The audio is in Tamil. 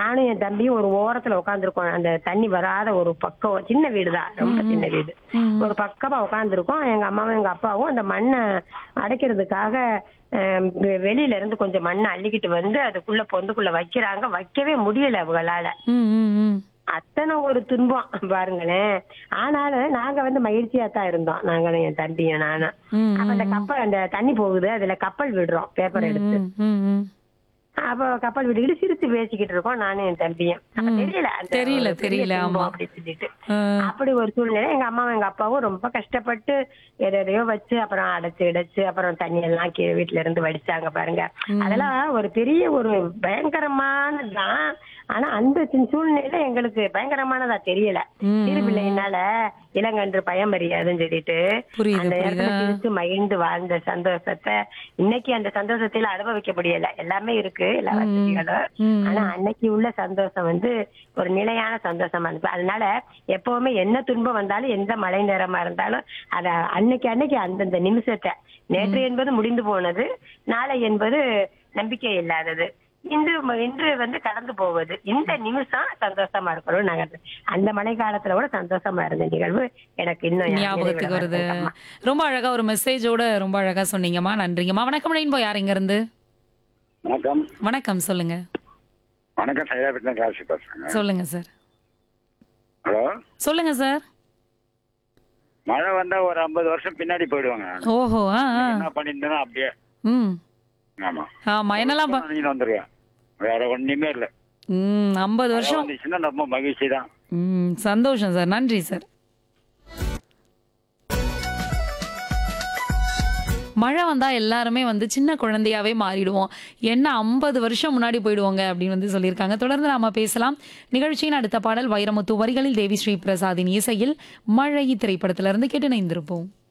நானும் என் தம்பியும் ஒரு ஓரத்துல உட்காந்துருக்கோம் அந்த தண்ணி வராத ஒரு பக்கம் சின்ன வீடு தான் ரொம்ப சின்ன வீடு ஒரு பக்கமா உட்காந்துருக்கோம் எங்க அம்மாவும் எங்க அப்பாவும் அந்த மண்ணை அடைக்கிறதுக்காக அஹ், வெ- வெளியில இருந்து கொஞ்சம் மண்ணை அள்ளிக்கிட்டு வந்து அதுக்குள்ள பொந்துக்குள்ள வைக்கிறாங்க வைக்கவே முடியல அவங்களால ம், ம், ம். அத்தனை ஒரு துன்பம் பாருங்களேன் ஆனாலும் நாங்க வந்து மகிழ்ச்சியா தான் இருந்தோம் நாங்களும் என் தம்பியும் நானும் ம், அப்ப அந்த கப்பல் அந்த தண்ணி போகுது அதுல கப்பல் விடுறோம் பேப்பர் எடுத்து ம், ம், ம். அப்ப கப்பல் விட்டுக்கிட்டு சிரிச்சு பேசிக்கிட்டு இருக்கோம் நானும் என் தம்பியும் அப்ப தெரியல அந்த தெரியல, ஒரு பெரிய தெரியல, துன்பம் ஆமா. அப்படி சொல்லிட்டு ஆ. அப்படி ஒரு சூழ்நிலை எங்க அம்மாவும் எங்க அப்பாவும் ரொம்ப கஷ்டப்பட்டு எதையோ வச்சு அப்புறம் அடைச்சு இடைச்சு அப்புறம் தண்ணி எல்லாம் கீழே வீட்டுல இருந்து வடிச்சாங்க பாருங்க அதெல்லாம் ஒரு பெரிய ஒரு பயங்கரமானதுதான் ஆனா அந்த சி- சூழ்நிலை எங்களுக்கு பயங்கரமானதா தெரியல ம், சிறு பிள்ளையினால இளங்கன்று பயம் அறியாதுன்னு சொல்லிட்டு புரியுது, அந்த நேரத்துல புரியுது. சிரிச்சு மகிழ்ந்து வாழ்ந்த சந்தோஷத்தை இன்னைக்கு அந்த சந்தோஷத்துல அனுபவிக்க முடியல எல்லாமே இருக்கு எல்லா வசதிகளும் ம். ஆனா அன்னைக்கு உள்ள சந்தோஷம் வந்து ஒரு நிலையான சந்தோஷமா இருக்கு அதனால எப்பவுமே என்ன துன்பம் வந்தாலும் எந்த மழை நேரமா இருந்தாலும் அத அன்னைக்கு அன்னைக்கு அந்தந்த நிமிஷத்தை நேற்று என்பது முடிந்து போனது நாளை என்பது நம்பிக்கை இல்லாதது இன்று ம- இன்று வந்து கடந்து போவது இந்த நிமிஷம் சந்தோஷமா இருக்கணும் நாங்க அந்த மழை காலத்துல கூட சந்தோஷமா இருந்த நிகழ்வு எனக்கு இன்னும் ஞாபகத்துக்கு நினைவுல வருது வருதுங்கம்மா. ரொம்ப அழகா ஒரு மெசேஜோட ரொம்ப அழகா சொன்னீங்கம்மா நன்றிங்கம்மா வணக்கம் ரெயின்போ யார் இங்க இருந்து வணக்கம் வணக்கம் சொல்லுங்க வணக்கம் சைதாபேட்டில் ராசி பேசுறேங்க சொல்லுங்க சார் ஹலோ சொல்லுங்க சார் மழை வந்தா ஒரு ஐம்பது வருஷம் பின்னாடி போயிடுவாங்க ஓஹோ ஆ ஆ. என்ன பண்ணியிருந்தேனோ அப்படியே ம் ஆமா ஆமா என்னெல்லாம் ப- நீங்க வந்துருவேன் வேற ஒண்ணுமே இல்ல ம் ஐம்பது மழை வருஷம் வந்துச்சுன்னா ரொம்ப மகிழ்ச்சி தான் ம் சந்தோஷம் சார் நன்றி சார் மழை வந்தா எல்லாருமே வந்து சின்ன குழந்தையாவே மாறிடுவோம் என்ன ஐம்பது வருஷம் முன்னாடி போயிடுவோங்க அப்படின்னு வந்து சொல்லியிருக்காங்க தொடர்ந்து நாம பேசலாம் நிகழ்ச்சியின் அடுத்த பாடல் வைரமுத்து வரிகளில் தேவி ஸ்ரீ பிரசாதின் இசையில் மழை திரைப்படத்திலிருந்து கேட்டு இணைந்திருப்போம்